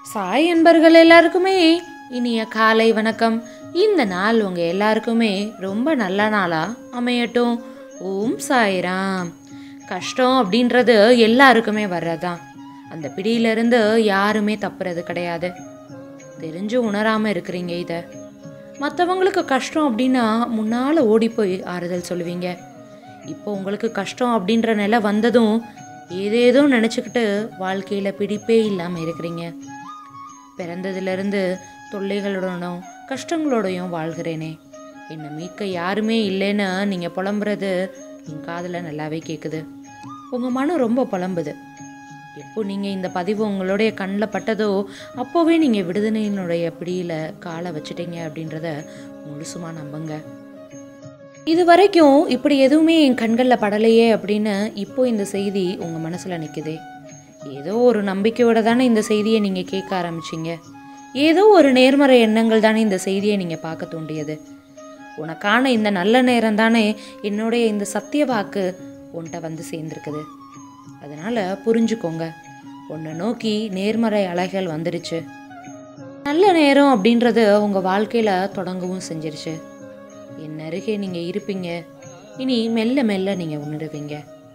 சாய் அன்பர்கள் எல்லாருக்குமே இனிய காலை வணக்கம் இந்த நாள் உங்க எல்லாருக்குமே ரொம்ப நல்ல நாளா அமையட்டும் ஓம் சாய்ராம் கஷ்டம் அப்படின்றது எல்லாருக்குமே வர்றதுதான் அந்த பிடியிலிருந்து யாருமே தப்புறது கிடையாது தெரிஞ்சு உணராம இருக்கிறீங்க இதை மற்றவங்களுக்கு கஷ்டம் அப்படின்னா முன்னால் ஓடி போய் ஆறுதல் சொல்லுவீங்க இப்போ உங்களுக்கு கஷ்டம் அப்படின்ற நிலை வந்ததும் ஏதேதோ நினச்சிக்கிட்டு வாழ்க்கையில் பிடிப்பே இல்லாமல் இருக்கிறீங்க பிறந்ததுலேருந்து தொல்லைகளுடனும் கஷ்டங்களோடையும் வாழ்கிறேனே என்னை மீட்க யாருமே இல்லைன்னு நீங்கள் புலம்புறது என் காதில் நல்லாவே கேட்குது உங்கள் மனம் ரொம்ப புலம்புது எப்போ நீங்கள் இந்த பதிவு உங்களுடைய கண்ணில் பட்டதோ அப்போவே நீங்கள் விடுதலையினுடைய பிடியில் காலை வச்சிட்டீங்க அப்படின்றத முழுசுமா நம்புங்க இது வரைக்கும் இப்படி எதுவுமே என் கண்களில் படலையே அப்படின்னு இப்போ இந்த செய்தி உங்கள் மனசில் நிற்குதே ஏதோ ஒரு நம்பிக்கையோட தானே இந்த செய்தியை நீங்கள் கேட்க ஆரம்பிச்சிங்க ஏதோ ஒரு நேர்மறை எண்ணங்கள் தானே இந்த செய்தியை நீங்கள் பார்க்க தூண்டியது உனக்கான இந்த நல்ல நேரம் தானே என்னுடைய இந்த சத்திய வாக்கு உன்கிட்ட வந்து சேர்ந்துருக்குது அதனால் புரிஞ்சுக்கோங்க உன்னை நோக்கி நேர்மறை அலைகள் வந்துருச்சு நல்ல நேரம் அப்படின்றது உங்கள் வாழ்க்கையில் தொடங்கவும் செஞ்சிருச்சு என் அருகே நீங்கள் இருப்பீங்க இனி மெல்ல மெல்ல நீங்கள் உணருவீங்க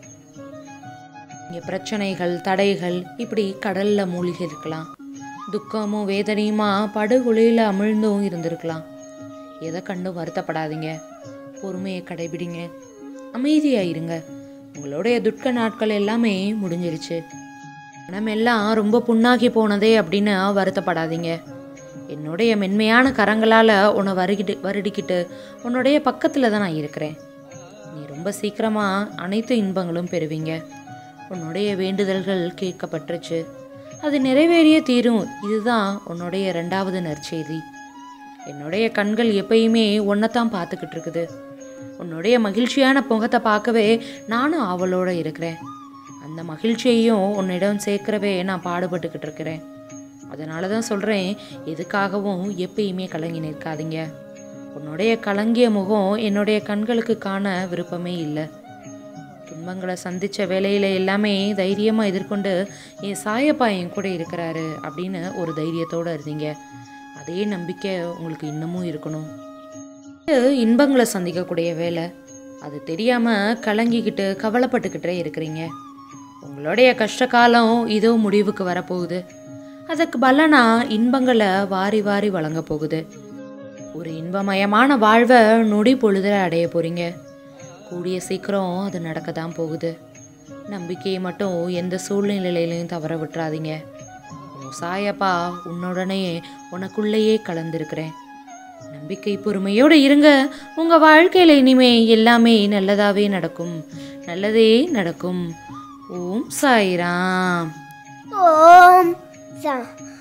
இங்கே பிரச்சனைகள் தடைகள் இப்படி கடலில் மூழ்கி இருக்கலாம் துக்கமும் வேதனையுமா படுகொலையில் அமிழ்ந்தும் இருந்திருக்கலாம் எதை கண்டும் வருத்தப்படாதீங்க பொறுமையை கடைபிடிங்க அமைதியாக இருங்க உங்களுடைய துக்க நாட்கள் எல்லாமே முடிஞ்சிருச்சு மனமெல்லாம் ரொம்ப புண்ணாகி போனதே அப்படின்னு வருத்தப்படாதீங்க என்னுடைய மென்மையான கரங்களால் உன்னை வருகிட்டு வருடிக்கிட்டு உன்னுடைய பக்கத்தில் தான் நான் இருக்கிறேன் நீ ரொம்ப சீக்கிரமாக அனைத்து இன்பங்களும் பெறுவீங்க உன்னுடைய வேண்டுதல்கள் கேட்கப்பட்டுருச்சு அது நிறைவேறிய தீரும் இதுதான் உன்னுடைய ரெண்டாவது நற்செய்தி என்னுடைய கண்கள் எப்பயுமே ஒன்றைத்தான் பார்த்துக்கிட்டு இருக்குது உன்னுடைய மகிழ்ச்சியான முகத்தை பார்க்கவே நானும் அவளோட இருக்கிறேன் அந்த மகிழ்ச்சியையும் உன்னிடம் சேர்க்கிறவே நான் பாடுபட்டுக்கிட்டு இருக்கிறேன் அதனால தான் சொல்கிறேன் எதுக்காகவும் எப்பயுமே கலங்கி நிற்காதீங்க உன்னுடைய கலங்கிய முகம் என்னுடைய கண்களுக்கு காண விருப்பமே இல்லை துன்பங்களை சந்தித்த வேலையில் எல்லாமே தைரியமாக எதிர்கொண்டு என் சாயப்பா என் கூட இருக்கிறாரு அப்படின்னு ஒரு தைரியத்தோடு இருந்தீங்க அதே நம்பிக்கை உங்களுக்கு இன்னமும் இருக்கணும் இது இன்பங்களை சந்திக்கக்கூடிய வேலை அது தெரியாமல் கலங்கிக்கிட்டு கவலைப்பட்டுக்கிட்டே இருக்கிறீங்க உங்களுடைய கஷ்ட காலம் இதோ முடிவுக்கு வரப்போகுது அதுக்கு பலனா இன்பங்களை வாரி வாரி வழங்க போகுது ஒரு இன்பமயமான வாழ்வை நொடி பொழுதுல அடைய போறீங்க கூடிய சீக்கிரம் அது நடக்க தான் போகுது நம்பிக்கையை மட்டும் எந்த சூழ்நிலையிலையும் தவற விட்டுறாதீங்க உன் சாயப்பா உன்னுடனே உனக்குள்ளேயே கலந்துருக்கிறேன் நம்பிக்கை பொறுமையோடு இருங்க உங்க வாழ்க்கையில இனிமே எல்லாமே நல்லதாவே நடக்கும் நல்லதே நடக்கும் ஓம் சாய்ராம் ஓம் சா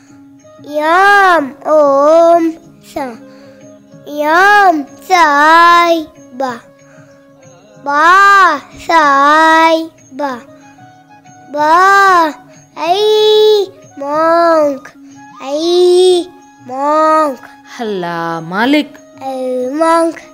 யாம் ஓம் சா யாம் சாய் பா பா சாய் பா பா ஐ மாங்க் ஐ மாங்க் ஹல்லா மாலிக் ஐ மாங்க்